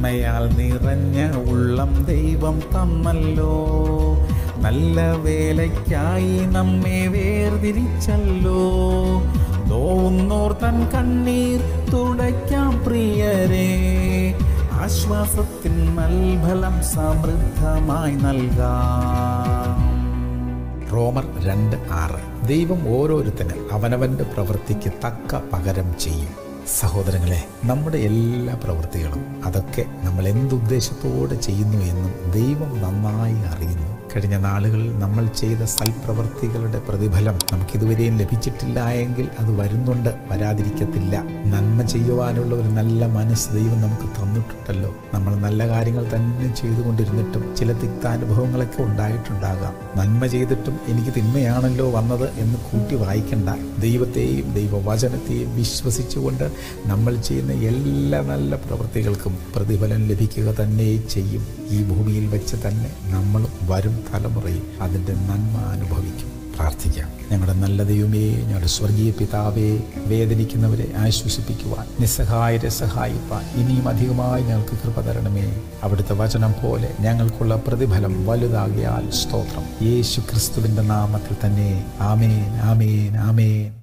നന്മയാൽ നിറഞ്ഞ ഉള്ളം ദൈവം തന്നല്ലോ നല്ല വേലയ്ക്കായി നമ്മെ വേർതിരിച്ചല്ലോ നോവുന്നോർ തൻ കണ്ണീർ തുടയ്ക്കാം പ്രിയരെ ആശ്വാസത്തിൻ നൽഫലം സമൃദ്ധമായി നൽകാം റോമർ രണ്ട് ആറ് ദൈവം ഓരോരുത്തന് അവനവന്റെ പ്രവൃത്തിക്ക് തക്ക പകരം ചെയ്യും സഹോദരങ്ങളെ നമ്മുടെ എല്ലാ പ്രവൃത്തികളും അതൊക്കെ നമ്മൾ എന്തുദ്ദേശത്തോടെ ചെയ്യുന്നു എന്നും ദൈവം നന്നായി അറിയുന്നു കഴിഞ്ഞ നാളുകളിൽ നമ്മൾ ചെയ്ത സൽപ്രവൃത്തികളുടെ പ്രതിഫലം നമുക്കിതുവരെയും ലഭിച്ചിട്ടില്ല എങ്കിൽ അത് വരുന്നുണ്ട് വരാതിരിക്കത്തില്ല നന്മ ചെയ്യുവാനുള്ള ഒരു നല്ല മനസ്സ് ദൈവം നമുക്ക് തന്നിട്ടുണ്ടല്ലോ നമ്മൾ നല്ല കാര്യങ്ങൾ തന്നെ ചെയ്തുകൊണ്ടിരുന്നിട്ടും ചില തിക്താനുഭവങ്ങളൊക്കെ ഉണ്ടായിട്ടുണ്ടാകാം നന്മ ചെയ്തിട്ടും എനിക്ക് തിന്മയാണല്ലോ വന്നത് എന്ന് കൂട്ടി വായിക്കണ്ട ദൈവത്തെയും ദൈവവചനത്തെയും വിശ്വസിച്ചുകൊണ്ട് നമ്മൾ ചെയ്യുന്ന എല്ലാ നല്ല പ്രവൃത്തികൾക്കും പ്രതിഫലം ലഭിക്കുക തന്നെ ചെയ്യും ഈ ഭൂമിയിൽ വെച്ച് തന്നെ നമ്മളും വരും തലമുറയിൽ അതിൻ്റെ നന്മ അനുഭവിക്കും പ്രാർത്ഥിക്കാം ഞങ്ങളുടെ നല്ല ദൈവമേ ഞങ്ങളുടെ സ്വർഗീയ പിതാവേ വേദനിക്കുന്നവരെ ആശ്വസിപ്പിക്കുവാൻ നിസ്സഹായരെ സഹായിപ്പാൻ ഇനിയും അധികമായി ഞങ്ങൾക്ക് കൃപ തരണമേ അവിടുത്തെ വചനം പോലെ ഞങ്ങൾക്കുള്ള പ്രതിഫലം വലുതാകിയാൽ സ്തോത്രം യേശു ക്രിസ്തുവിൻ്റെ നാമത്തിൽ തന്നെ ആമേൻ ആമേൻ ആമേൻ